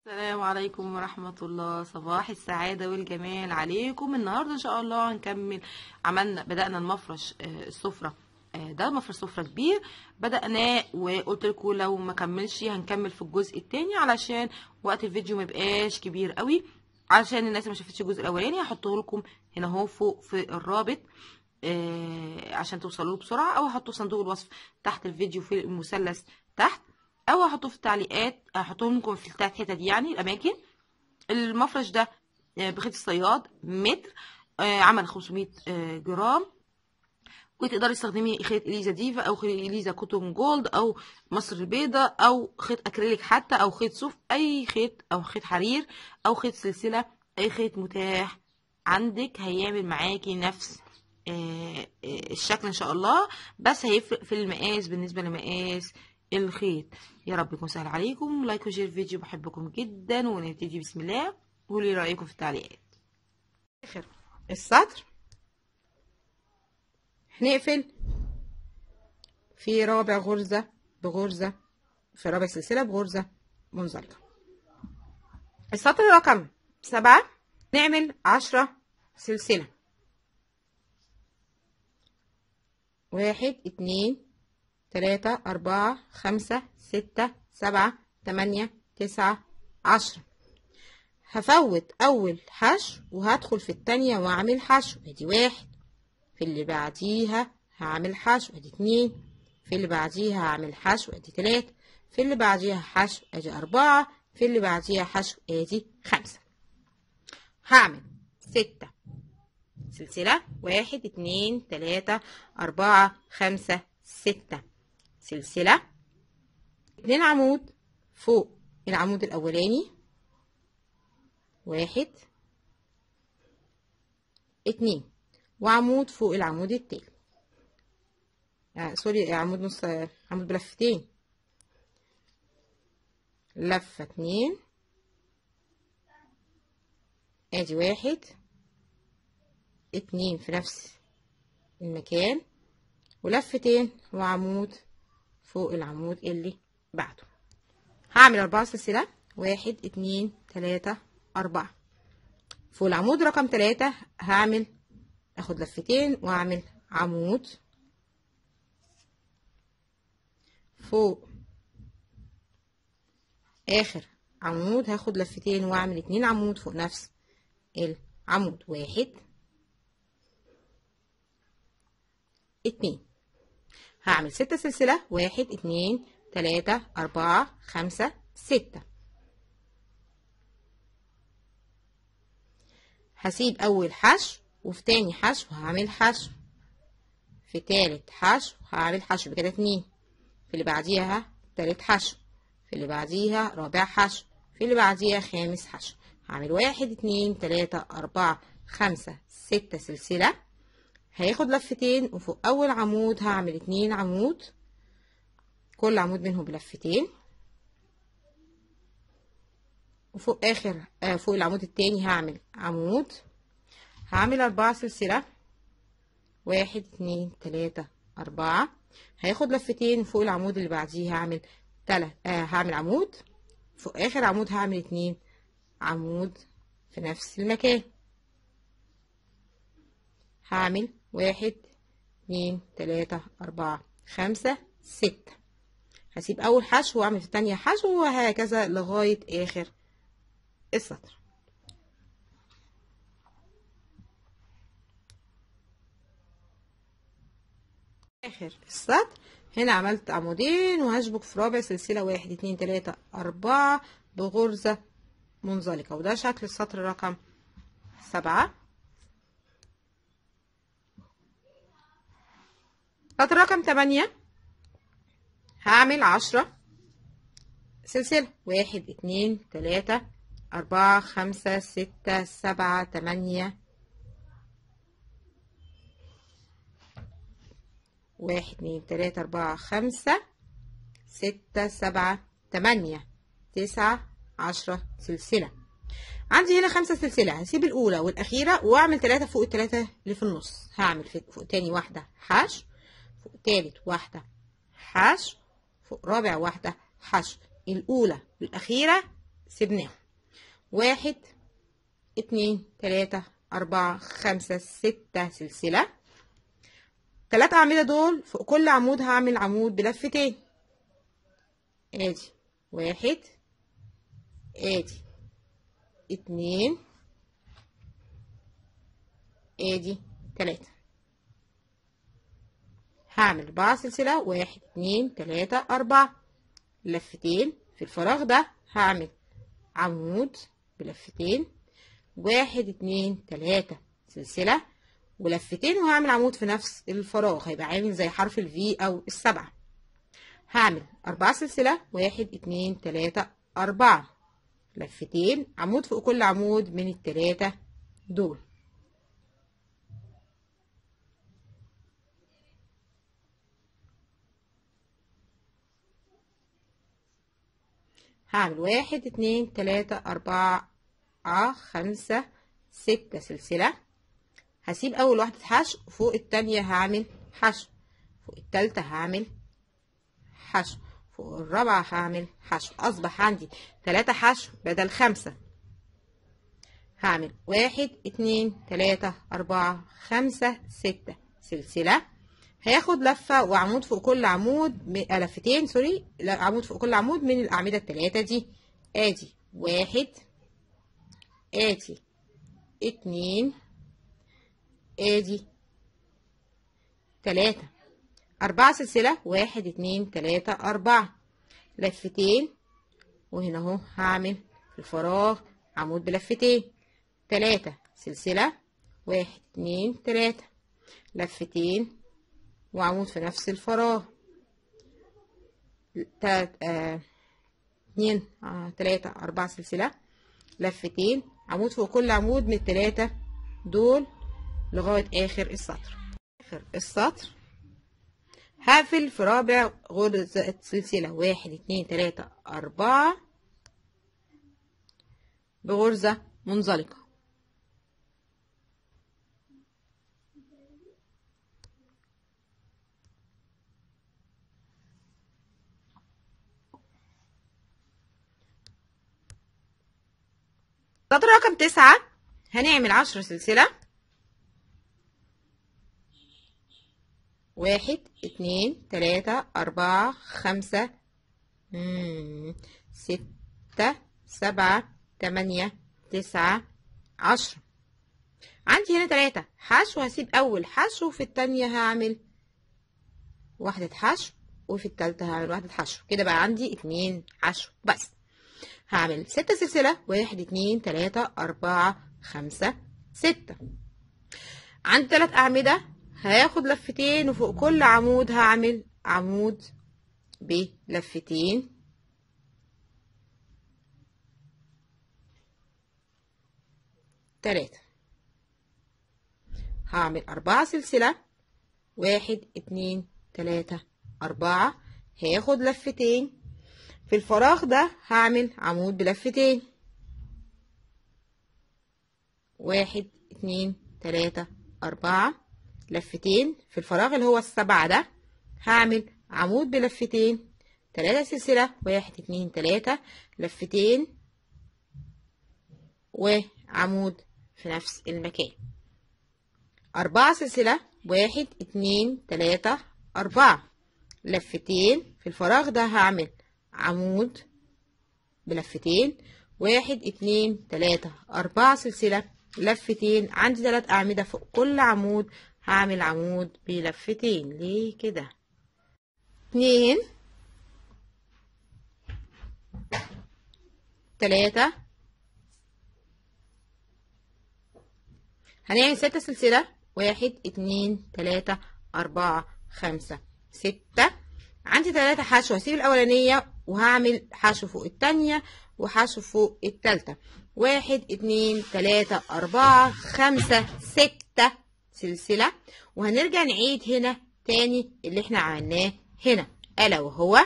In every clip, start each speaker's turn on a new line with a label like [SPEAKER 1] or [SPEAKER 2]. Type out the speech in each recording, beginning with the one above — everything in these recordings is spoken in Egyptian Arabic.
[SPEAKER 1] السلام عليكم ورحمة الله صباح السعادة والجمال عليكم النهاردة إن شاء الله هنكمل عملنا بدأنا المفرش آه، السفرة آه، ده مفرش سفرة كبير بدأناه وقلت لكم لو ما كملش هنكمل في الجزء التاني علشان وقت الفيديو ما يبقاش كبير قوي علشان الناس اللي ما شافتش الجزء الاولاني هحطه لكم هنا اهو فوق في الرابط آه، عشان توصلوا له بسرعة او هحطه في صندوق الوصف تحت الفيديو في المثلث تحت او هحطه في التعليقات هحطهم لكم في التلات حتت يعني الاماكن المفرش ده آه، بخيط الصياد متر آه، عمل 500 آه، جرام وتقدري تستخدمي خيط اليزا ديفا او خيط اليزا كوتون جولد او مصر البيضاء او خيط اكريليك حتى او خيط صوف اي خيط او خيط حرير او خيط سلسله اي خيط متاح عندك هيعمل معاكي نفس آه، آه، الشكل ان شاء الله بس هيفرق في المقاس بالنسبه لمقاس الخيط يا رب يكون سهل عليكم لايك وشير الفيديو بحبكم جدا ونبتدي بسم الله قولي رايكم في التعليقات اخر السطر هنقفل في رابع غرزة بغرزة في رابع سلسلة بغرزة منزلقة السطر رقم سبعة نعمل عشرة سلسلة واحد اتنين تلاتة أربعة خمسة ستة سبعة تمانية تسعة عشرة هفوت أول حشو وهدخل في التانية وأعمل حشو ادي واحد في اللي بعديها هعمل حشو ادي اتنين في اللي بعديها هعمل حشو ادي تلاتة في اللي بعديها حشو ادي أربعة في اللي بعديها حشو ادي خمسة هعمل ستة سلسلة واحد اتنين تلاتة أربعة خمسة ستة سلسلة اتنين عمود فوق العمود الأولاني واحد اتنين وعمود فوق العمود التاني آه سوري عمود نص عمود بلفتين لفة اتنين ادي واحد اتنين في نفس المكان ولفتين وعمود فوق العمود اللي بعده هعمل أربعة سلسلة واحد اتنين تلاتة أربعة فوق العمود رقم تلاتة هعمل اخد لفتين واعمل عمود فوق اخر عمود هاخد لفتين واعمل اتنين عمود فوق نفس العمود واحد اتنين هعمل ستة سلسلة واحد اتنين تلاتة أربعة خمسة ستة هسيب أول حشو وفي تاني حشو هعمل حشو في تالت حشو هعمل حشو بكده اتنين في اللي بعديها تالت حشو في اللي بعديها رابع حشو في اللي بعديها خامس حشو هعمل واحد اتنين تلاتة أربعة خمسة ستة سلسلة هياخد لفتين وفوق أول عمود هعمل اتنين عمود كل عمود منهم بلفتين وفوق آخر آه فوق العمود التاني هعمل عمود هعمل أربعة سلسلة واحد اتنين تلاتة أربعة هياخد لفتين فوق العمود اللي بعديه هعمل تلات آه هعمل عمود فوق آخر عمود هعمل اتنين عمود في نفس المكان هعمل واحد اتنين تلاتة أربعة خمسة ستة هسيب أول حشو وأعمل في التانية حشو وهكذا لغاية آخر السطر اخر السطر هنا عملت عمودين وهشبك في رابع سلسلة واحد اتنين تلاتة اربعة بغرزة منزلقة وده شكل السطر رقم سبعة سطر رقم تمانية هعمل عشرة سلسلة واحد اتنين تلاتة أربعة خمسة ستة سبعة تمانية واحد اتنين تلاتة أربعة خمسة ستة سبعة تمانية تسعة عشرة سلسلة عندي هنا خمسة سلسلة هسيب الأولى والأخيرة وأعمل تلاتة فوق التلاتة اللي في النص هعمل فوق تاني واحدة حشو فوق تالت واحدة حشو فوق رابع واحدة حشو الأولى والأخيرة سيبناه واحد اتنين تلاتة أربعة خمسة ستة سلسلة تلات أعمدة دول فوق كل عمود هعمل عمود بلفتين ادي واحد ادي اتنين ادي تلاتة هعمل أربعة سلسلة واحد اتنين تلاتة أربعة لفتين في الفراغ ده هعمل عمود بلفتين واحد اتنين تلاتة سلسلة ولفتين وهعمل عمود في نفس الفراغ هيبقى عامل زي حرف الفي أو السبعة هعمل أربعة سلسلة واحد اتنين تلاتة أربعة لفتين عمود فوق كل عمود من التلاتة دول هعمل واحد اتنين تلاتة أربعة خمسة ستة سلسلة هسيب أول واحدة حشو فوق التانية هعمل حشو فوق التالتة هعمل حشو فوق الرابعة هعمل حشو أصبح عندي تلاتة حشو بدل خمسة هعمل واحد اتنين تلاتة أربعة خمسة ستة سلسلة هياخد لفة وعمود فوق كل عمود م- آه، لفتين سوري لا، عمود فوق كل عمود من الأعمدة التلاتة دي ادي واحد ادي اتنين ادي تلاتة أربعة سلسلة واحد اتنين تلاتة أربعة لفتين وهنا اهو هعمل في الفراغ عمود بلفتين تلاتة سلسلة واحد اتنين تلاتة لفتين وعمود في نفس الفراغ تلات آه اتنين آه تلاتة أربعة سلسلة لفتين عمود فوق كل عمود من التلاتة دول لغاية آخر السطر آخر السطر هقفل في رابع غرزة سلسلة واحد اتنين تلاتة أربعة بغرزة منزلقة سطر رقم تسعة هنعمل عشر سلسلة واحد اتنين تلاتة أربعة خمسة مم، ستة سبعة تمانية تسعة عشرة عندي هنا تلاتة حشو هسيب أول حشو في التانية هعمل واحدة حشو وفي التالتة هعمل واحدة حشو كده بقى عندي اتنين حشو بس هعمل ستة سلسلة واحد اتنين تلاتة أربعة خمسة ستة عندي تلات أعمدة هاخد لفتين وفوق كل عمود هعمل عمود بلفتين تلاتة هعمل أربعة سلسلة واحد اتنين تلاتة أربعة هاخد لفتين في الفراغ ده هعمل عمود بلفتين واحد اتنين تلاتة أربعة لفتين في الفراغ اللي هو السبعة ده هعمل عمود بلفتين تلاتة سلسلة واحد اتنين تلاتة لفتين وعمود في نفس المكان أربعة سلسلة واحد اتنين تلاتة أربعة لفتين في الفراغ ده هعمل عمود بلفتين واحد اتنين تلاتة أربعة سلسلة لفتين عندي تلات أعمدة فوق كل عمود هعمل عمود بلفتين ليه كده اتنين تلاتة هنعمل ستة سلسلة واحد اتنين تلاتة أربعة خمسة ستة عندي تلاتة حشو هسيب الأولانية وهعمل حشو فوق التانية وحشو فوق التالتة واحد اتنين تلاتة أربعة خمسة ستة سلسلة وهنرجع نعيد هنا تاني اللي احنا عملناه هنا ألا وهو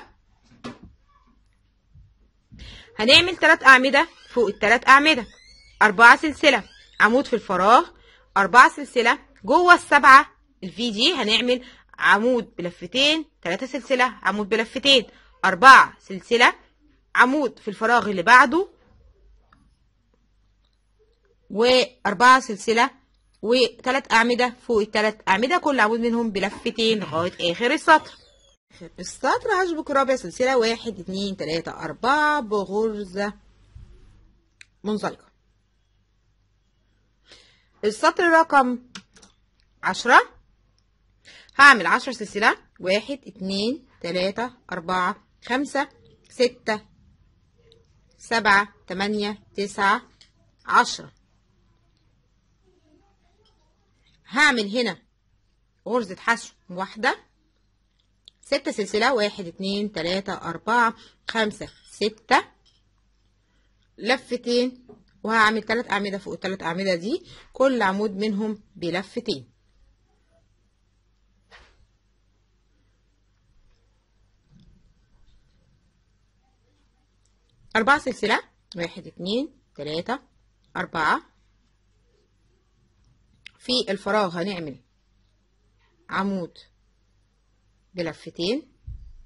[SPEAKER 1] هنعمل تلات أعمدة فوق التلات أعمدة أربعة سلسلة عمود في الفراغ أربعة سلسلة جوه السبعة الفي دي هنعمل عمود بلفتين تلاتة سلسلة عمود بلفتين أربعة سلسلة عمود في الفراغ اللي بعده وأربعة سلسلة وثلاث أعمدة فوق الثلاث أعمدة كل عمود منهم بلفتين لغاية آخر السطر آخر السطر هشبك رابع سلسلة واحد اتنين تلاتة أربعة بغرزة منزلقة السطر رقم عشرة هعمل عشر سلسلة واحد اتنين تلاتة أربعة خمسة ستة سبعة تمانية تسعة عشرة هعمل هنا غرزة حشو واحدة ستة سلسلة واحد اتنين تلاتة أربعة خمسة ستة لفتين وهعمل تلات أعمدة فوق التلات أعمدة دي كل عمود منهم بلفتين أربعة سلسلة واحد اتنين تلاتة أربعة في الفراغ هنعمل عمود بلفتين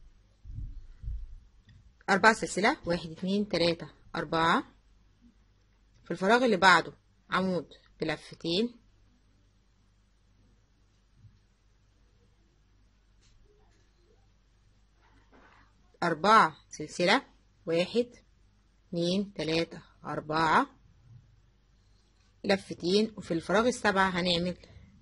[SPEAKER 1] أربعة سلسلة واحد اتنين تلاتة أربعة في الفراغ اللي بعده عمود بلفتين أربعة سلسلة واحد اتنين تلاتة أربعة لفتين وفي الفراغ السبعة هنعمل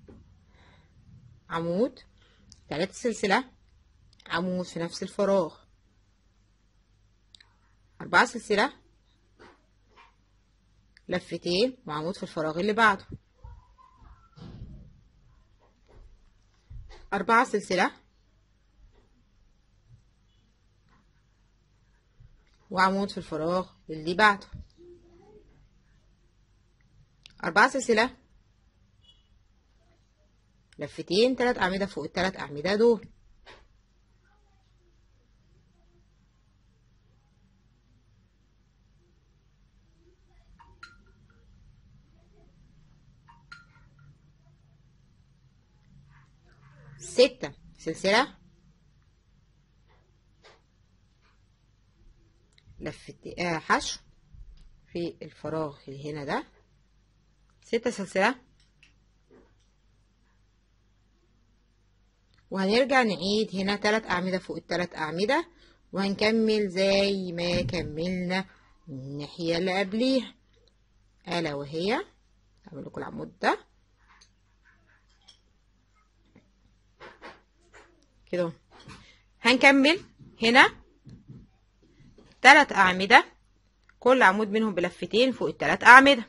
[SPEAKER 1] عمود تلاتة سلسلة عمود في نفس الفراغ أربعة سلسلة لفتين وعمود في الفراغ اللي بعده أربعة سلسلة وعمود في الفراغ اللي بعده أربعة سلسلة لفتين تلات أعمدة فوق التلات أعمدة دول ستة سلسلة لفت آه حشو في الفراغ اللي هنا ده ستة سلسلة وهنرجع نعيد هنا تلات أعمدة فوق التلات أعمدة وهنكمل زي ما كملنا الناحية اللي قبليها ألا وهي أعمل لكم العمود ده كده هنكمل هنا تلات أعمدة كل عمود منهم بلفتين فوق التلات أعمدة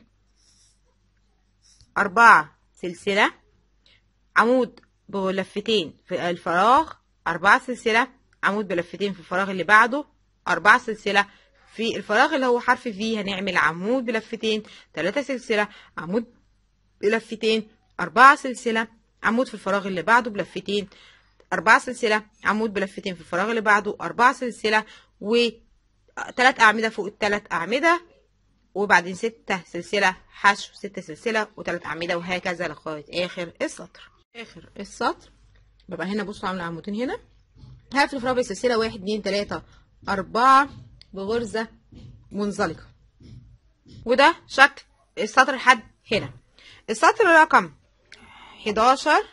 [SPEAKER 1] أربعة سلسلة عمود بلفتين في الفراغ أربعة سلسلة عمود بلفتين في الفراغ اللي بعده أربعة سلسلة في الفراغ اللي هو حرف فيه هنعمل عمود بلفتين تلاتة سلسلة عمود بلفتين أربعة سلسلة عمود في الفراغ اللي بعده بلفتين أربعة سلسلة عمود بلفتين في الفراغ اللي بعده أربعة سلسلة وتلات أعمدة فوق التلات أعمدة وبعدين ستة سلسلة حشو ستة سلسلة وتلات أعمدة وهكذا لغاية آخر السطر آخر السطر ببقى هنا بصوا عاملة عمودين هنا هقفل في رابع سلسلة واحد اتنين تلاتة أربعة بغرزة منزلقة وده شكل السطر لحد هنا السطر رقم حداشر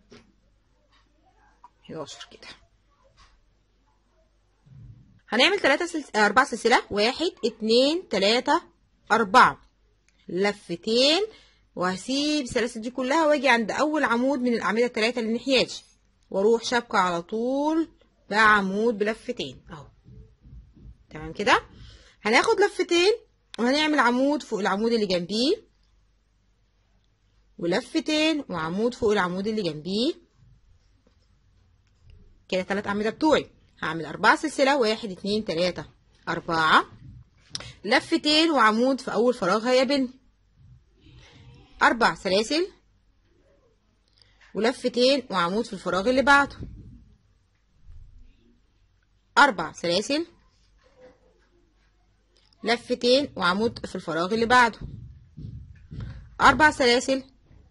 [SPEAKER 1] 11 كده هنعمل 3 سلس... 4 سلسلة واحد اتنين تلاتة أربعة لفتين وهسيب السلاسل دي كلها واجي عند أول عمود من الأعمدة التلاتة اللي ناحيتي واروح شابكة على طول بعمود بلفتين اهو تمام كده هناخد لفتين وهنعمل عمود فوق العمود اللي جنبيه ولفتين وعمود فوق العمود اللي جنبيه كده تلات أعمدة بتوعي هعمل أربعة سلسلة واحد اتنين تلاتة أربعة لفتين وعمود في أول فراغ هيقابلني أربع سلاسل ولفتين وعمود في الفراغ اللي بعده أربع سلاسل لفتين وعمود في الفراغ اللي بعده أربع سلاسل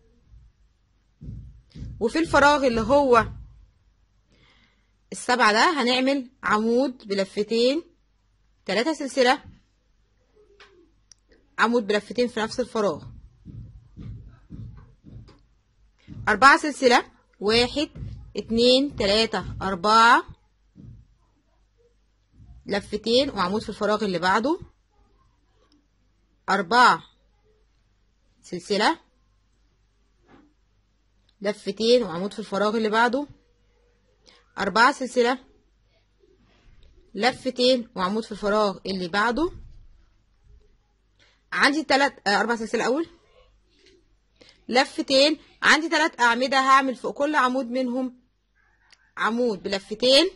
[SPEAKER 1] وفي الفراغ اللي هو السبعة ده هنعمل عمود بلفتين تلاتة سلسلة عمود بلفتين في نفس الفراغ أربعة سلسلة واحد اتنين تلاتة أربعة لفتين وعمود في الفراغ اللي بعده أربعة سلسلة لفتين وعمود في الفراغ اللي بعده أربعة سلسلة لفتين وعمود في الفراغ اللي بعده عندي تلات آه، أربع سلسلة أول لفتين عندي تلات أعمدة هعمل فوق كل عمود منهم عمود بلفتين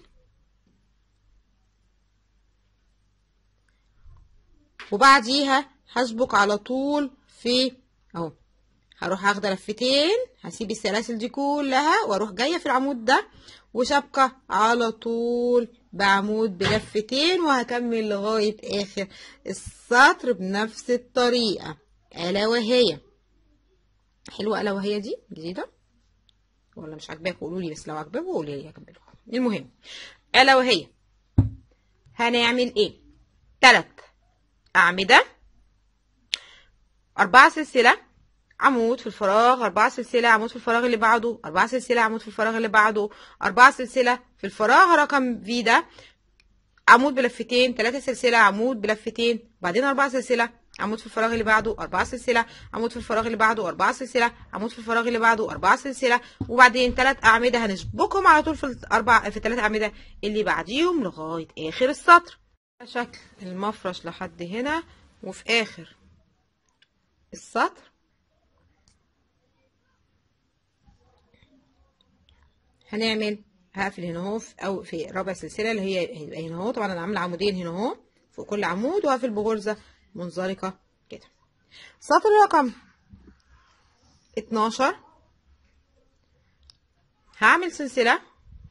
[SPEAKER 1] وبعديها هسبق على طول في اهو هروح اخد لفتين هسيب السلاسل دي كلها واروح جايه في العمود ده وشبكه على طول بعمود بلفتين وهكمل لغايه اخر السطر بنفس الطريقه الا وهي حلوه الا وهي دي جديده ولا مش عاجباك قولوا لي بس لو عاجباك قولي لي هكمل المهم الا وهي هنعمل ايه تلات أعمدة أربعة سلسلة عمود في الفراغ أربعة سلسلة عمود في الفراغ اللي بعده أربعة سلسلة عمود في الفراغ اللي بعده أربعة سلسلة في الفراغ رقم في ده عمود بلفتين تلاتة سلسلة عمود بلفتين وبعدين أربعة سلسلة عمود في الفراغ اللي بعده أربعة سلسلة عمود في الفراغ اللي بعده أربعة سلسلة عمود في الفراغ اللي بعده أربعة سلسلة وبعدين تلات أعمدة هنشبكهم على طول في الأربع في التلات أعمدة اللي بعديهم لغاية آخر السطر شكل المفرش لحد هنا وفي آخر السطر هنعمل هقفل هنا اهو في او في ربع سلسله اللي هي هيبقى هنا اهو طبعا انا عامله عمودين هنا اهو فوق كل عمود وهقفل بغرزه منزلقه كده سطر رقم 12 هعمل سلسله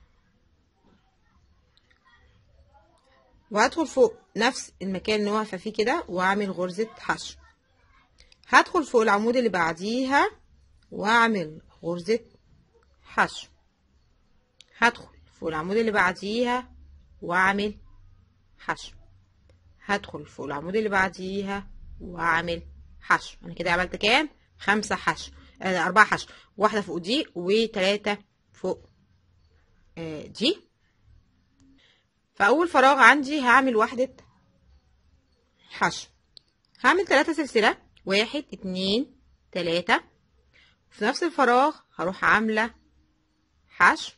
[SPEAKER 1] وهدخل فوق نفس المكان اللي واقفه فيه كده واعمل غرزه حشو هدخل فوق العمود اللي بعديها واعمل غرزه حشو هدخل فوق العمود اللي بعديها واعمل حشو هدخل فوق العمود اللي بعديها واعمل حشو انا كده عملت كام خمسة حشو آه اربعة حشو واحدة فوق دي وتلاتة فوق آه دي فاول فراغ عندي هعمل واحدة حشو هعمل تلاتة سلسلة واحد اتنين تلاتة في نفس الفراغ هروح عاملة حشو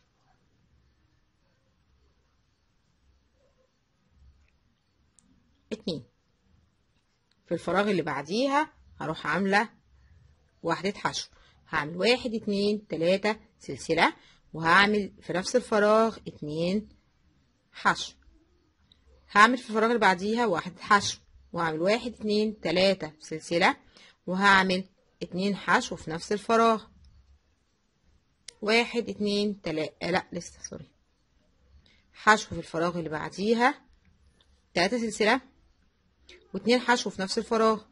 [SPEAKER 1] اتنين في الفراغ اللي بعديها هروح عاملة واحدة حشو هعمل واحد اتنين تلاتة سلسلة وهعمل في نفس الفراغ اتنين حشو هعمل في الفراغ اللي بعديها واحد حشو وهعمل واحد اتنين تلاتة سلسلة وهعمل اتنين حشو في نفس الفراغ واحد اتنين تلاتة لا لسه سوري حشو في الفراغ اللي بعديها تلاتة سلسلة واتنين حشو في نفس الفراغ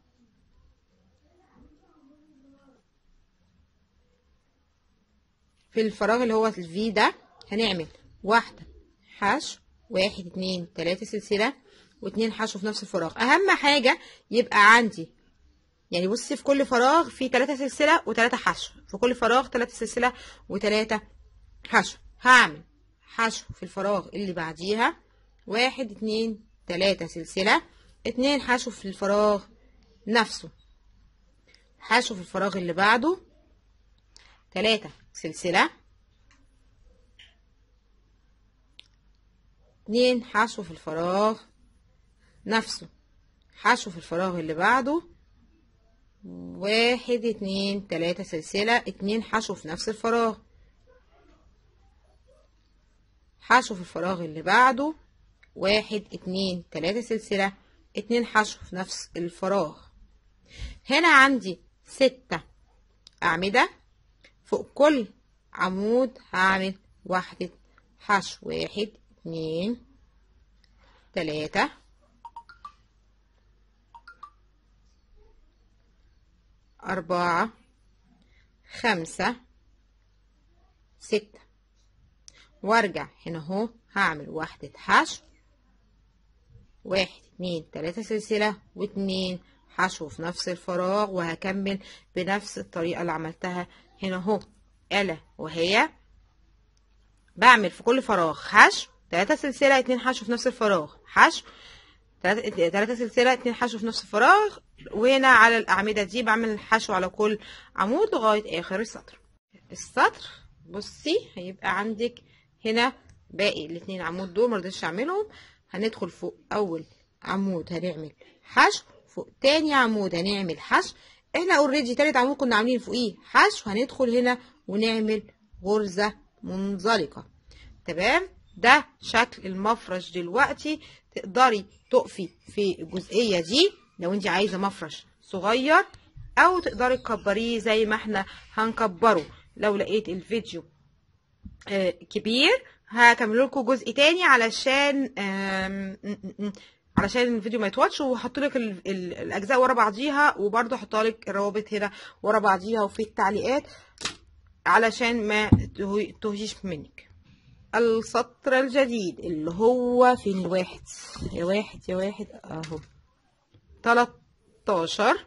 [SPEAKER 1] في الفراغ اللي هو الفي ده هنعمل واحدة حشو واحد اتنين تلاتة سلسلة واتنين حشو في نفس الفراغ اهم حاجة يبقى عندي يعني بصي في كل فراغ في تلاتة سلسلة وتلاتة حشو في كل فراغ تلاتة سلسلة وتلاتة حشو هعمل حشو في الفراغ اللي بعديها واحد اتنين تلاتة سلسلة اتنين حشو في الفراغ نفسه حشو في الفراغ اللي بعده تلاتة سلسلة اتنين حشو في الفراغ نفسه حشو في الفراغ اللي بعده واحد اتنين تلاتة سلسلة اتنين حشو في نفس الفراغ حشو في الفراغ اللي بعده واحد اتنين تلاتة سلسلة اتنين حشو في نفس الفراغ هنا عندي ستة أعمدة فوق كل عمود هعمل واحدة حشو واحد اتنين تلاتة أربعة خمسة ستة وارجع هنا اهو هعمل واحدة حشو واحد اتنين تلاتة سلسلة واتنين حشو في نفس الفراغ وهكمل بنفس الطريقة اللي عملتها هنا اهو الا وهي بعمل في كل فراغ حشو تلاتة سلسلة اتنين حشو في نفس الفراغ حشو تلاتة تلاتة سلسلة اتنين حشو في نفس الفراغ وهنا على الأعمدة دي بعمل حشو على كل عمود لغاية آخر السطر السطر بصي هيبقى عندك هنا باقي الاتنين عمود دول مرضتش اعملهم هندخل فوق اول عمود هنعمل حشو فوق تاني عمود هنعمل حشو احنا اوريدي تالت عمود كنا عاملين فوقيه حشو هندخل هنا ونعمل غرزة منزلقة تمام ده شكل المفرش دلوقتي تقدري تقفي في الجزئية دي لو انت عايزة مفرش صغير او تقدري تكبريه زي ما احنا هنكبره لو لقيت الفيديو آه، كبير هكمل لكم جزء تاني علشان آم، م- م- م- علشان الفيديو ما يطولش وهحط لك ال- ال- الاجزاء ورا بعضيها وبرضه هحط لك الروابط هنا ورا بعضيها وفي التعليقات علشان ما تهي- تهيش منك السطر الجديد اللي هو فين الواحد يا واحد يا واحد اهو 13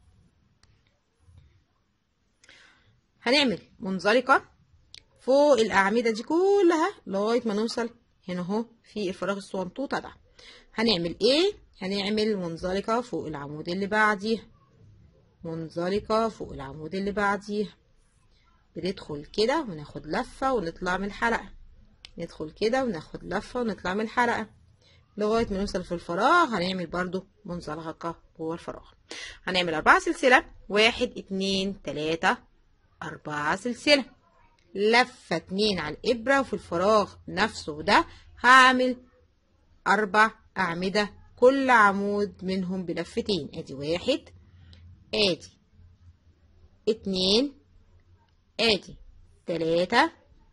[SPEAKER 1] هنعمل منزلقة فوق الأعمدة دي كلها لغاية ما نوصل هنا اهو في الفراغ الصغنطوطة ده هنعمل ايه؟ هنعمل منزلقة فوق العمود اللي بعديها منزلقة فوق العمود اللي بعديها بندخل كده وناخد لفة ونطلع من الحلقة ندخل كده وناخد لفة ونطلع من الحلقة لغاية ما نوصل في الفراغ هنعمل برضو منزلقة جوه الفراغ هنعمل أربعة سلسلة واحد اتنين تلاتة أربعة سلسلة لفة اتنين على الإبرة وفي الفراغ نفسه ده هعمل أربع أعمدة كل عمود منهم بلفتين أدي واحد أدي اتنين أدي تلاتة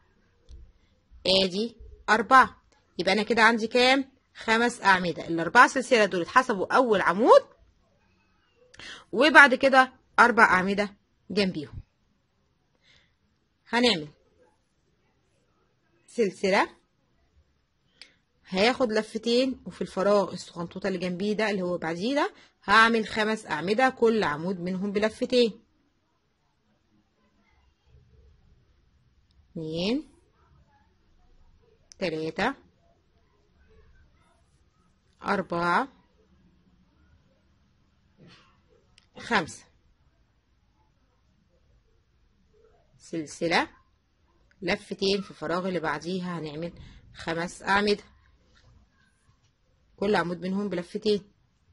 [SPEAKER 1] أدي أربعة يبقى أنا كده عندي كام؟ خمس أعمدة الأربعة سلسلة دول اتحسبوا أول عمود وبعد كده أربع أعمدة جنبيهم هنعمل سلسلة هياخد لفتين وفي الفراغ الصغنطوطة اللي جنبيه ده اللي هو بعديه ده هعمل خمس أعمدة كل عمود منهم بلفتين اتنين تلاتة أربعة خمسة سلسلة لفتين في الفراغ اللي بعديها هنعمل خمس أعمدة كل عمود منهم بلفتين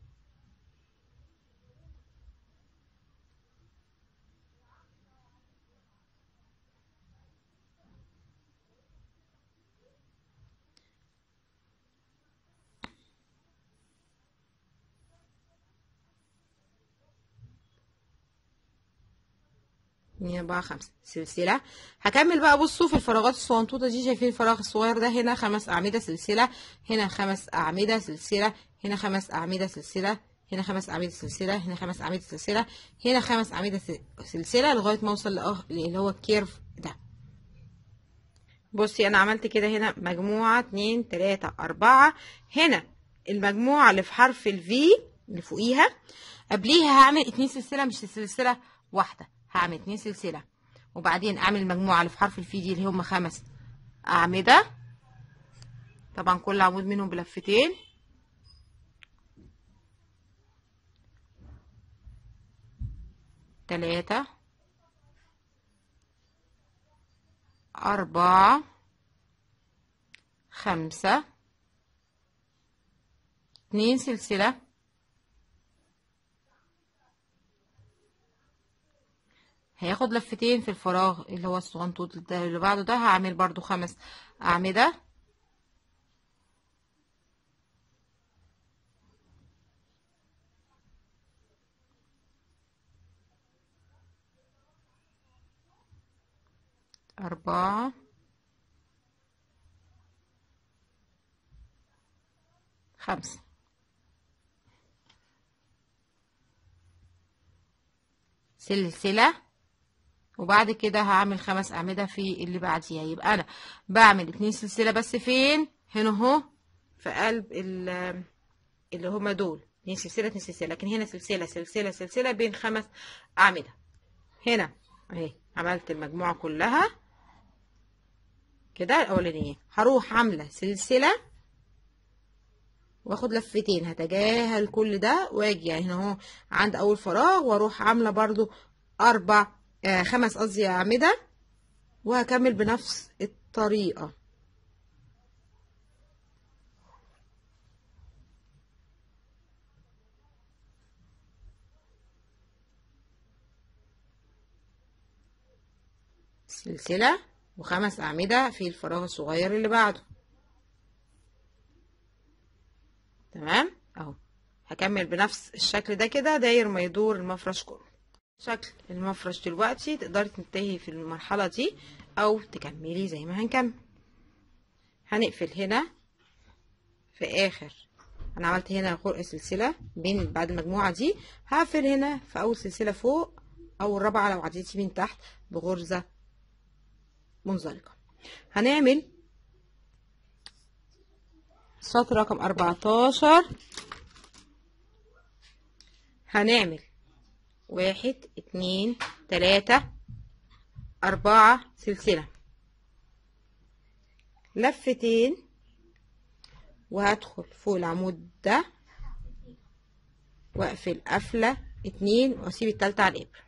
[SPEAKER 1] اتنين أربعة خمسة سلسلة هكمل بقى بصوا في الفراغات الصغنطوطة دي شايفين الفراغ الصغير ده هنا خمس أعمدة سلسلة هنا خمس أعمدة سلسلة هنا خمس أعمدة سلسلة هنا خمس أعمدة سلسلة هنا خمس أعمدة سلسلة هنا خمس أعمدة س- سلسلة لغاية ما أوصل لأخ- اللي هو الكيرف ده بصي أنا عملت كده هنا مجموعة اتنين تلاتة أربعة هنا المجموعة اللي في حرف الفي اللي فوقيها قبليها هعمل اتنين سلسلة مش سلسلة واحدة هعمل اتنين سلسلة وبعدين اعمل المجموعة اللي في حرف الفي دي اللي هم خمس أعمدة طبعا كل عمود منهم بلفتين تلاتة أربعة خمسة اتنين سلسلة هياخد لفتين في الفراغ اللي هو الصغنطوط ده اللي بعده ده هعمل برضو خمس أعمدة أربعة خمسة سلسلة وبعد كده هعمل خمس أعمدة في اللي بعديها يبقى أنا بعمل اتنين سلسلة بس فين هنا اهو في قلب ال- اللي هما دول اتنين سلسلة اتنين سلسلة لكن هنا سلسلة سلسلة سلسلة بين خمس أعمدة هنا اهي عملت المجموعة كلها كده الاولانية هروح عاملة سلسلة واخد لفتين هتجاهل كل ده واجي هنا اهو عند اول فراغ واروح عاملة برضو اربع آه خمس قصدي اعمدة وهكمل بنفس الطريقة سلسلة وخمس أعمدة في الفراغ الصغير اللي بعده تمام اهو هكمل بنفس الشكل ده كده داير ما يدور المفرش كله شكل المفرش دلوقتي تقدري تنتهي في المرحلة دي او تكملي زي ما هنكمل هنقفل هنا في اخر انا عملت هنا خرق سلسلة بين بعد المجموعة دي هقفل هنا في اول سلسلة فوق او الرابعة لو عديتي من تحت بغرزة منزلقة هنعمل سطر رقم 14 هنعمل واحد اتنين تلاتة أربعة سلسلة لفتين وهدخل فوق العمود ده واقفل قفلة اتنين واسيب التالتة على الإبرة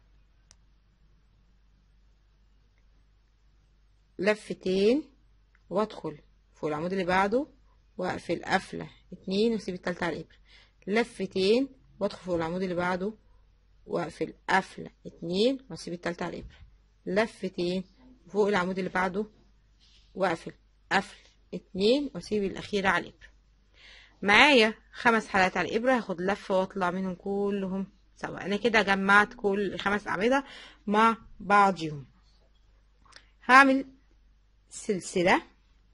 [SPEAKER 1] لفتين وادخل فوق العمود اللي بعده واقفل قفلة اتنين واسيب التالتة على الإبرة لفتين وادخل فوق العمود اللي بعده واقفل قفلة اتنين واسيب التالتة على الإبرة لفتين فوق العمود اللي بعده واقفل قفل اتنين واسيب الأخيرة على الإبرة معايا خمس حلقات على الإبرة هاخد لفة واطلع منهم كلهم سوا أنا كده جمعت كل خمس أعمدة مع بعضهم هعمل سلسلة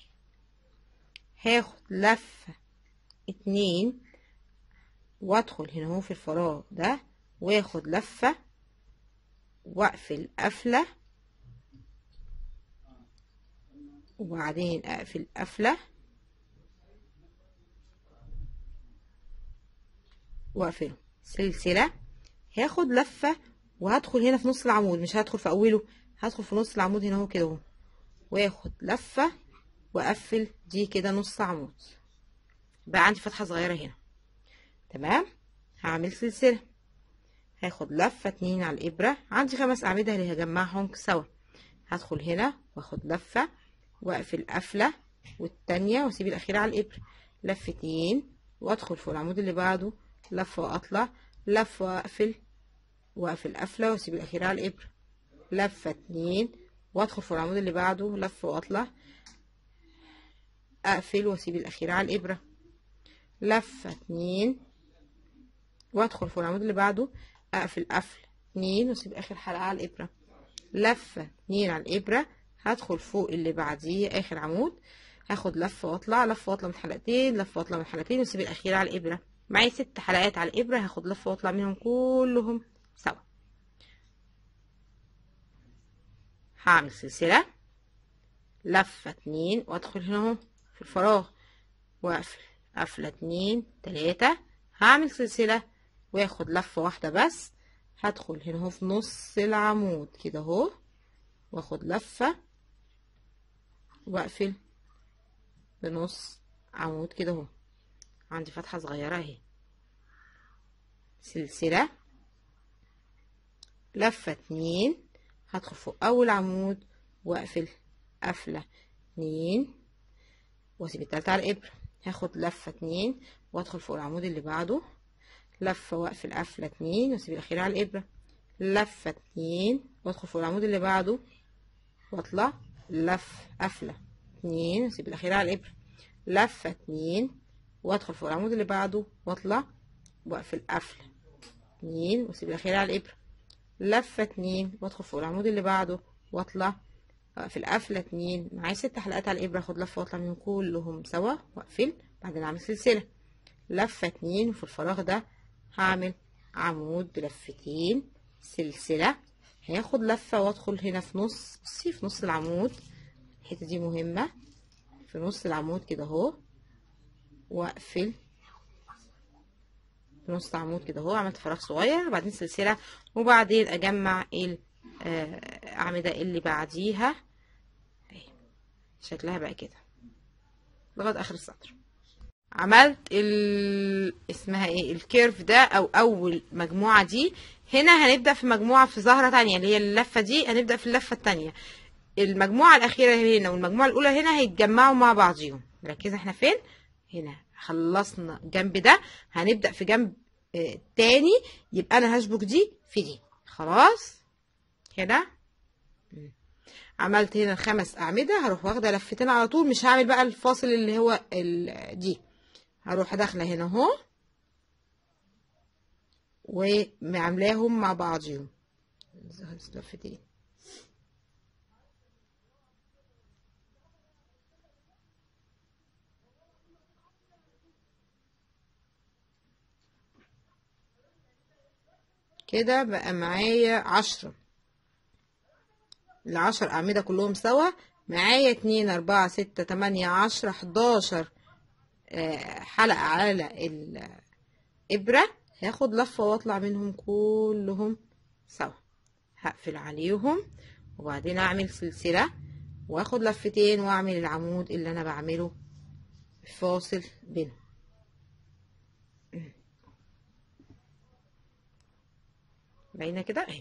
[SPEAKER 1] هاخد لفة اتنين وادخل هنا اهو في الفراغ ده واخد لفة واقفل قفلة وبعدين اقفل قفلة واقفله سلسلة هاخد لفة وهدخل هنا في نص العمود مش هدخل في اوله هدخل في نص العمود هنا اهو كده اهو واخد لفة واقفل دي كده نص عمود بقى عندي فتحة صغيرة هنا تمام هعمل سلسلة هاخد لفة اتنين على الإبرة عندي خمس أعمدة اللي هجمعهم سوا هدخل هنا واخد لفة واقفل قفلة والتانية واسيب الأخيرة على الإبرة لفتين وادخل فوق العمود اللي بعده لفة واطلع لفة واقفل واقفل قفلة واسيب الأخيرة على الإبرة لفة اتنين وادخل فوق العمود اللي بعده لفة واطلع اقفل واسيب الاخيرة على الابرة لفة اتنين وادخل فوق العمود اللي بعده اقفل قفل اتنين واسيب اخر حلقة على الابرة لفة اتنين على الابرة هدخل فوق اللي بعديه اخر عمود هاخد لفة واطلع لفة واطلع من حلقتين لفة واطلع من حلقتين واسيب الاخيرة على الابرة معايا ست حلقات على الابرة هاخد لفة واطلع منهم كلهم سوا هعمل سلسلة لفة اتنين وادخل هنا اهو في الفراغ واقفل قفلة اتنين تلاتة هعمل سلسلة واخد لفة واحدة بس هدخل هنا اهو في نص العمود كده اهو واخد لفة واقفل بنص عمود كده اهو عندي فتحة صغيرة اهي سلسلة لفة اتنين هدخل فوق اول عمود واقفل قفلة اتنين واسيب التالتة على الابرة هاخد لفة اتنين وادخل فوق العمود اللي بعده لفة واقفل قفلة اتنين واسيب الاخيرة على الابرة لفة اتنين وادخل فوق العمود اللي بعده واطلع لف قفلة اتنين واسيب الاخيرة على الابرة لفة اتنين وادخل فوق العمود اللي بعده واطلع واقفل قفلة اتنين واسيب الاخيرة على الابرة لفة اتنين وادخل فوق العمود اللي بعده واطلع اقفل قفلة اتنين معايا ست حلقات على الابرة اخد لفة واطلع منهم كلهم سوا واقفل بعدين اعمل سلسلة لفة اتنين وفي الفراغ ده هعمل عمود بلفتين سلسلة هاخد لفة وادخل هنا في نص بصي في نص العمود الحتة دي مهمة في نص العمود كده اهو واقفل في نص العمود كده اهو عملت فراغ صغير وبعدين سلسلة وبعدين اجمع اعمدة اللي بعديها اهي شكلها بقى كده لغايه اخر السطر عملت ال... اسمها ايه الكيرف ده او اول مجموعه دي هنا هنبدا في مجموعه في زهره تانية اللي هي اللفه دي هنبدا في اللفه التانية المجموعه الاخيره هنا والمجموعه الاولى هنا هيتجمعوا مع بعضيهم مركزه احنا فين هنا خلصنا الجنب ده هنبدا في جنب آه تاني يبقى انا هشبك دي في دي خلاص كده عملت هنا الخمس اعمده هروح واخده لفتين على طول مش هعمل بقى الفاصل اللي هو ال... دي هروح داخله هنا اهو وعاملاهم مع بعضيهم لفتين كده بقى معايا عشرة العشر أعمدة كلهم سوا معايا اتنين أربعة ستة تمانية عشرة حداشر حلقة على الإبرة هاخد لفة واطلع منهم كلهم سوا هقفل عليهم وبعدين أعمل سلسلة واخد لفتين واعمل العمود اللي أنا بعمله فاصل بينهم باينه كده اهي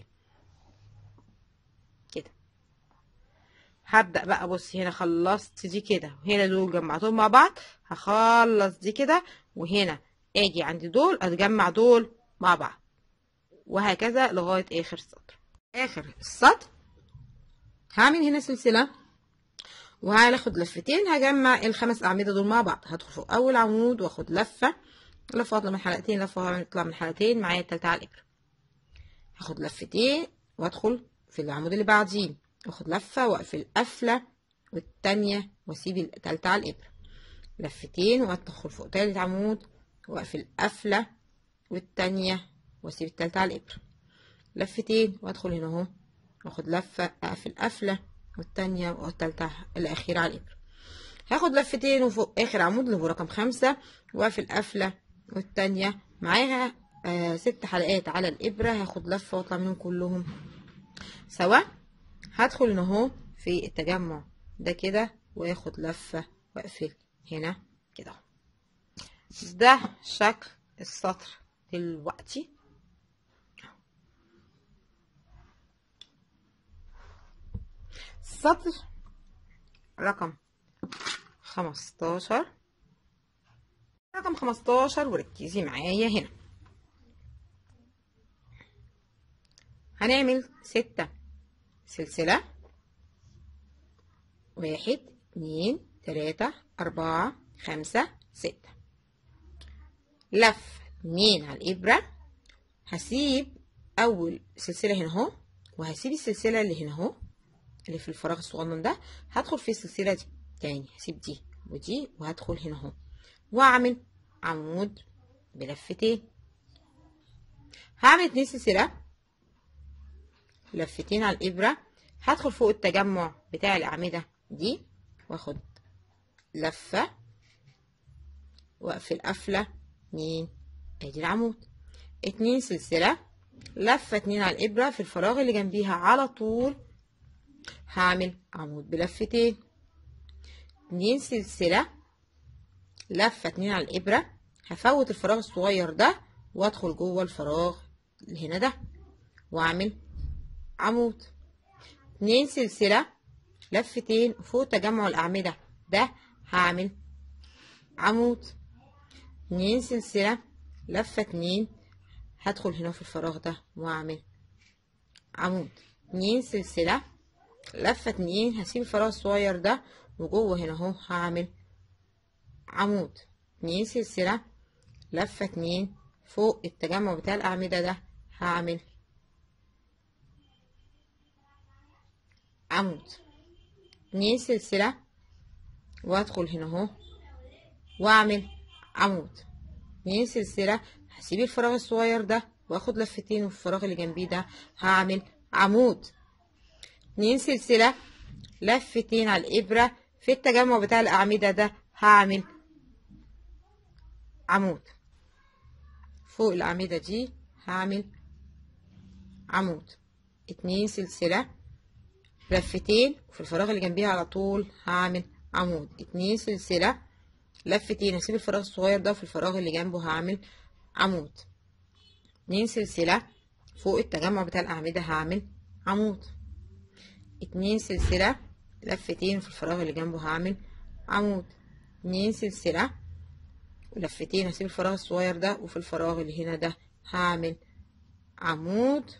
[SPEAKER 1] كده هبدا بقى بصي هنا خلصت دي كده وهنا دول جمعتهم مع بعض هخلص دي كده وهنا اجي عند دول اتجمع دول مع بعض وهكذا لغايه اخر السطر اخر السطر هعمل هنا سلسله وهاخد لفتين هجمع الخمس اعمده دول مع بعض هدخل فوق اول عمود واخد لفه لفه واطلع من حلقتين لفه واطلع من حلقتين معايا التالتة على الابره هاخد لفتين وادخل في العمود اللي بعديه واخد لفة واقفل قفلة والتانية واسيب التالتة على الابرة لفتين وادخل فوق تالت عمود واقفل قفلة والتانية واسيب التالتة على الابرة لفتين وادخل هنا اهو واخد لفة اقفل قفلة والتانية والتالتة الاخيرة على الابرة هاخد لفتين وفوق اخر عمود اللي هو رقم خمسة واقفل قفلة والتانية معاها آه ست حلقات على الإبرة هاخد لفة واطلع منهم كلهم سوا هدخل هنا اهو في التجمع ده كده واخد لفة واقفل هنا كده ده شكل السطر دلوقتي السطر رقم خمستاشر رقم خمستاشر وركزي معايا هنا هنعمل ستة سلسلة واحد اتنين تلاتة أربعة خمسة ستة لف اتنين على الإبرة هسيب أول سلسلة هنا اهو وهسيب السلسلة اللي هنا اهو اللي في الفراغ الصغنن ده هدخل في السلسلة دي تاني هسيب دي ودي وهدخل هنا اهو وأعمل عمود بلفتين هعمل اتنين سلسلة لفتين على الإبرة هدخل فوق التجمع بتاع الأعمدة دي واخد لفة واقفل قفلة اتنين ادي العمود اتنين سلسلة لفة اتنين على الإبرة في الفراغ اللي جنبيها على طول هعمل عمود بلفتين اتنين سلسلة لفة اتنين على الإبرة هفوت الفراغ الصغير ده وادخل جوه الفراغ اللي هنا ده واعمل عمود اتنين سلسلة لفتين فوق تجمع الأعمدة ده هعمل عمود اتنين سلسلة لفة اتنين هدخل هنا في الفراغ ده واعمل عمود اتنين سلسلة لفة اتنين هسيب الفراغ الصغير ده وجوه هنا اهو هعمل عمود اتنين سلسلة لفة اتنين فوق التجمع بتاع الأعمدة ده هعمل عمود اتنين سلسلة وادخل هنا اهو واعمل عمود اتنين سلسلة هسيب الفراغ الصغير ده واخد لفتين وفي الفراغ اللي جنبيه ده هعمل عمود اتنين سلسلة لفتين على الإبرة في التجمع بتاع الأعمدة ده هعمل عمود فوق الأعمدة دي هعمل عمود اتنين سلسلة لفتين وفي الفراغ اللي جنبيها على طول هعمل عمود اتنين سلسلة لفتين هسيب الفراغ الصغير ده وفي الفراغ اللي جنبه هعمل عمود اتنين سلسلة فوق التجمع بتاع الأعمدة هعمل عمود اتنين سلسلة لفتين في الفراغ اللي جنبه هعمل عمود اتنين سلسلة ولفتين هسيب الفراغ الصغير ده وفي الفراغ اللي هنا ده هعمل عمود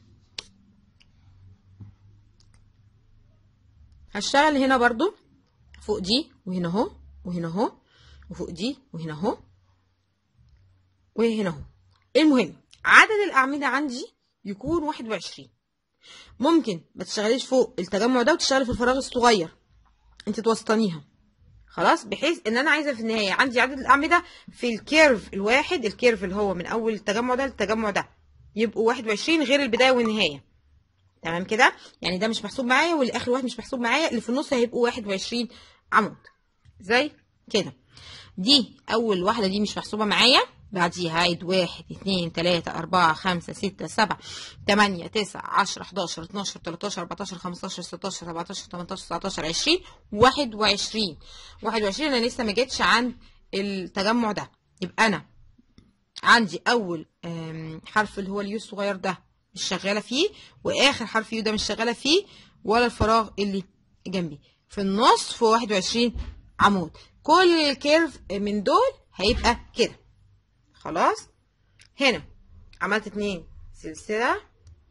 [SPEAKER 1] هشتغل هنا برضو فوق دي وهنا اهو وهنا اهو وفوق دي وهنا اهو وهنا اهو المهم عدد الأعمدة عندي يكون واحد وعشرين ممكن ما تشتغليش فوق التجمع ده وتشتغلي في الفراغ الصغير انت توسطنيها خلاص بحيث ان انا عايزه في النهايه عندي عدد الاعمده في الكيرف الواحد الكيرف اللي هو من اول التجمع ده للتجمع ده يبقوا 21 غير البدايه والنهايه تمام كده يعني ده مش محسوب معايا واللي اخر واحد مش محسوب معايا اللي في النص هيبقوا 21 عمود زي كده دي اول واحده دي مش محسوبه معايا بعديها عيد واحد اتنين تلاتة أربعة خمسة ستة سبعة تمانية تسعة عشرة حداشر اتناشر تلاتاشر أربعتاشر خمستاشر ستاشر سبعتاشر تمنتاشر تسعتاشر عشرين واحد وعشرين واحد وعشرين أنا لسه مجيتش عن التجمع ده يبقى أنا عندي أول حرف اللي هو اليو الصغير ده مش شغالة فيه وآخر حرف يو ده مش شغالة فيه ولا الفراغ اللي جنبي في النص في واحد وعشرين عمود كل الكيرف من دول هيبقى كده خلاص هنا عملت اتنين سلسلة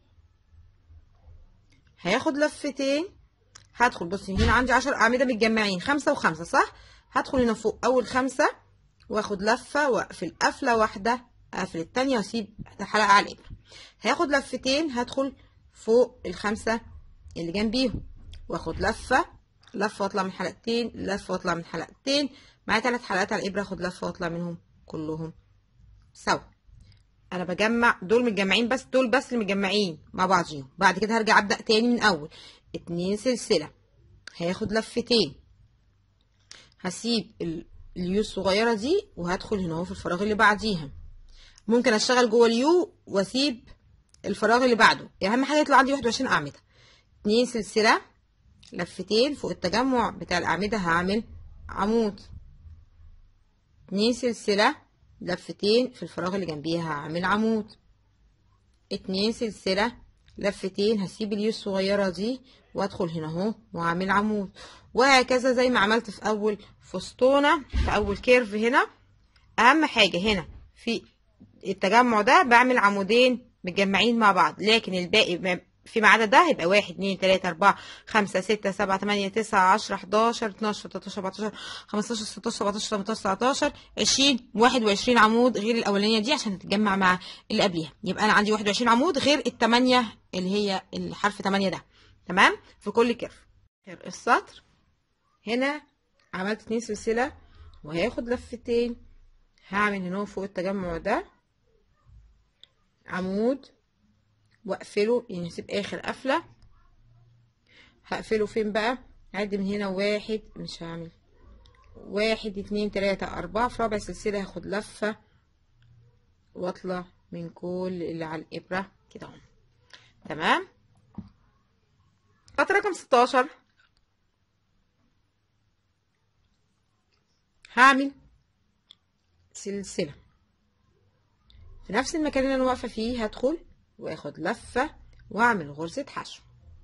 [SPEAKER 1] هياخد لفتين هدخل بصي هنا عندي عشر أعمدة متجمعين خمسة وخمسة صح هدخل هنا فوق أول خمسة واخد لفة واقفل قفلة واحدة اقفل التانية واسيب حلقة على الإبرة هاخد لفتين هدخل فوق الخمسة اللي جنبيهم واخد لفة لفة واطلع من حلقتين لفة واطلع من حلقتين معايا تلات حلقات على الإبرة اخد لفة واطلع منهم كلهم سوا انا بجمع دول متجمعين بس دول بس اللي متجمعين مع بعضيهم بعد كده هرجع ابدا تاني من اول اتنين سلسله هاخد لفتين هسيب اليو الصغيره دي وهدخل هنا اهو في الفراغ اللي بعديها ممكن اشتغل جوه اليو واسيب الفراغ اللي بعده اهم حاجه يطلع عندي 21 اعمده اتنين سلسله لفتين فوق التجمع بتاع الاعمده هعمل عمود اتنين سلسله لفتين في الفراغ اللي جنبيها هعمل عمود اتنين سلسلة لفتين هسيب اليو الصغيرة دي وادخل هنا اهو واعمل عمود وهكذا زي ما عملت في اول فستونة في اول كيرف هنا اهم حاجة هنا في التجمع ده بعمل عمودين متجمعين مع بعض لكن الباقي فيما عدا ده هيبقى واحد اتنين تلاتة أربعة خمسة ستة سبعة تمانية تسعة عشرة حداشر اتناشر تلاتاشر أربعتاشر خمستاشر ستاشر سبعتاشر تمنتاشر تسعتاشر عشرين واحد وعشرين عمود غير الأولانية دي عشان تتجمع مع اللي قبليها يبقى أنا عندي واحد وعشرين عمود غير التمانية اللي هي الحرف تمانية ده تمام في كل كيرف السطر هنا عملت اتنين سلسلة وهاخد لفتين هعمل هنا فوق التجمع ده عمود واقفله يعني هسيب اخر قفله هقفله فين بقى عد من هنا واحد مش هعمل واحد اتنين تلاتة اربعة في رابع سلسلة هاخد لفة واطلع من كل اللي على الابرة كده اهو تمام خط رقم ستاشر هعمل سلسلة في نفس المكان اللي انا واقفة فيه هدخل واخد لفة واعمل غرزة حشو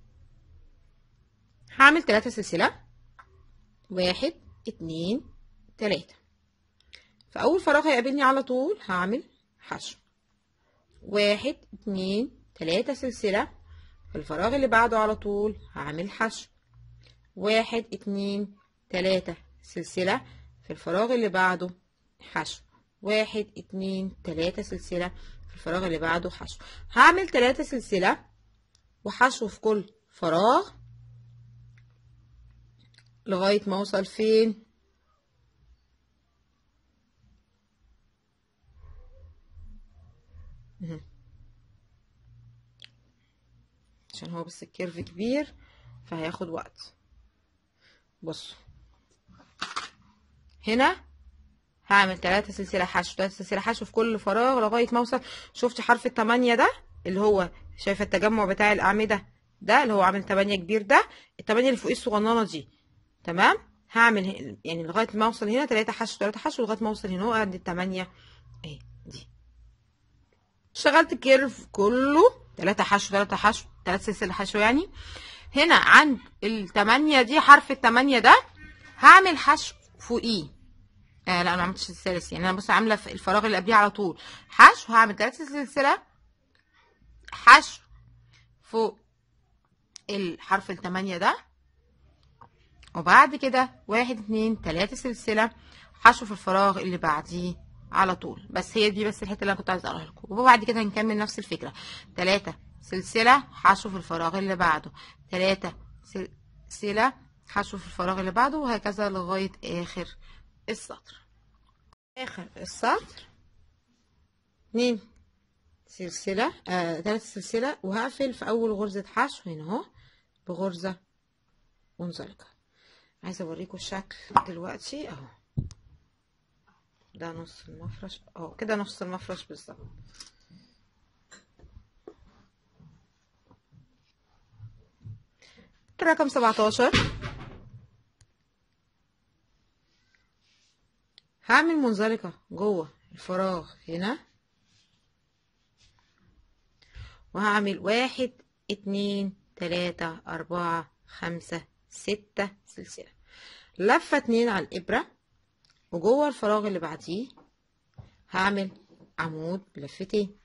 [SPEAKER 1] هعمل تلاتة سلسلة واحد اتنين تلاتة في اول فراغ هيقابلني على طول هعمل حشو واحد اتنين تلاتة سلسلة في الفراغ اللي بعده على طول هعمل حشو واحد اتنين تلاتة سلسلة في الفراغ اللي بعده حشو واحد اتنين تلاتة سلسلة في الفراغ اللي بعده حشو هعمل تلاتة سلسلة وحشو في كل فراغ لغاية ما اوصل فين عشان هو بس الكيرف كبير فهياخد وقت بصوا هنا هعمل تلاتة سلسلة حشو تلاتة سلسلة حشو في كل فراغ لغاية ما اوصل شفت حرف التمانية ده اللي هو شايفة التجمع بتاع الأعمدة ده اللي هو عامل 8 كبير ده التمانية اللي فوقيه الصغننه دي تمام هعمل ه- يعني لغايه ما اوصل هنا 3 حشو 3 حشو لغايه ما اوصل هنا اهو عند التمانية اهي دي اشتغلت الكيرف كله 3 حشو 3 حشو 3 سلسله حشو يعني هنا عند التمانية دي حرف التمانية ده هعمل حشو فوقيه آه لا انا ما عملتش الثالث يعني انا بص عامله في الفراغ اللي قبليه على طول حشو هعمل ثلاثة سلسله حشو فوق الحرف التمانية ده وبعد كده واحد اتنين تلاتة سلسلة حشو في الفراغ اللي بعديه على طول بس هي دي بس الحتة اللي انا كنت عايزة اقولها لكم وبعد كده هنكمل نفس الفكرة تلاتة سلسلة حشو في الفراغ اللي بعده تلاتة سلسلة حشو في الفراغ اللي بعده وهكذا لغاية اخر السطر اخر السطر اتنين سلسلة آه تلات سلسلة وهقفل في أول غرزة حشو هنا اهو بغرزة منزلقة عايزة أوريكم الشكل دلوقتي أهو ده نص المفرش أهو كده نص المفرش بالظبط رقم سبعتاشر هعمل منزلقة جوه الفراغ هنا وهعمل واحد اتنين تلاتة أربعة خمسة ستة سلسلة لفة اتنين على الإبرة وجوه الفراغ اللي بعديه هعمل عمود بلفتين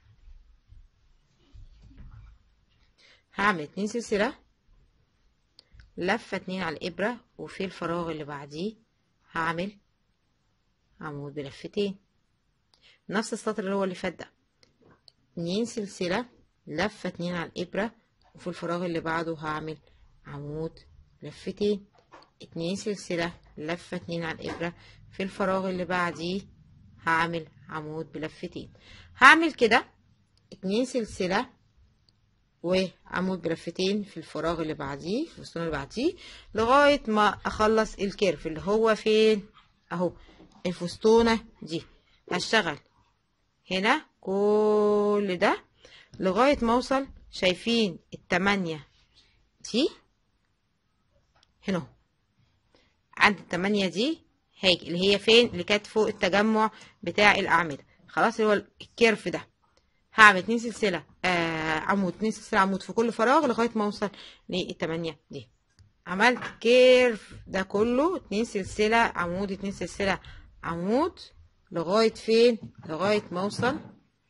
[SPEAKER 1] هعمل اتنين سلسلة لفة اتنين على الإبرة وفي الفراغ اللي بعديه هعمل عمود بلفتين نفس السطر اللي هو اللي فات ده اتنين سلسلة لفة اتنين على الإبرة وفي الفراغ اللي بعده هعمل عمود لفتين اتنين سلسلة لفة اتنين على الإبرة في الفراغ اللي بعديه هعمل عمود بلفتين هعمل كده اتنين سلسلة وعمود بلفتين في الفراغ اللي بعديه في الفستون اللي بعديه لغاية ما أخلص الكيرف اللي هو فين أهو الفستونة دي هشتغل هنا كل ده لغاية ما اوصل شايفين التمانية دي هنا اهو. عند التمانية دي هاجي اللي هي فين اللي كانت فوق التجمع بتاع الأعمدة خلاص اللي هو الكيرف ده هعمل اتنين سلسلة آه عمود اتنين سلسلة عمود في كل فراغ لغاية ما اوصل للتمانية دي عملت كيرف ده كله اتنين سلسلة عمود اتنين سلسلة عمود لغاية فين لغاية ما اوصل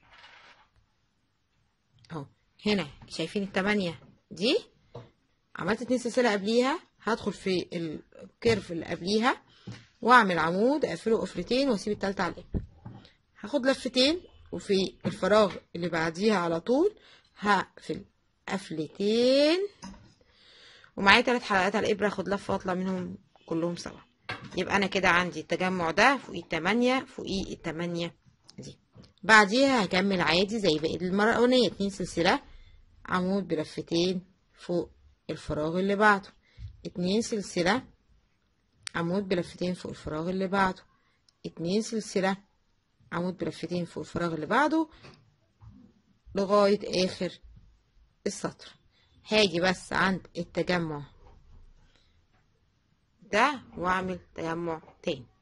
[SPEAKER 1] اهو هنا شايفين التمانية دي عملت اتنين سلسلة قبليها هدخل في الكيرف اللي قبليها واعمل عمود اقفله قفلتين واسيب التالتة على الابرة هاخد لفتين وفي الفراغ اللي بعديها على طول هقفل قفلتين ومعايا تلات حلقات على الابرة اخد لفة واطلع منهم كلهم سوا يبقى انا كده عندي التجمع ده فوقيه التمانية فوقيه التمانية دي بعديها هكمل عادي زي بقية المرة الأولانية اتنين سلسلة عمود بلفتين فوق الفراغ اللي بعده اتنين سلسلة عمود بلفتين فوق الفراغ اللي بعده اتنين سلسلة عمود بلفتين فوق الفراغ اللي بعده لغاية آخر السطر هاجي بس عند التجمع ده واعمل تجمع تاني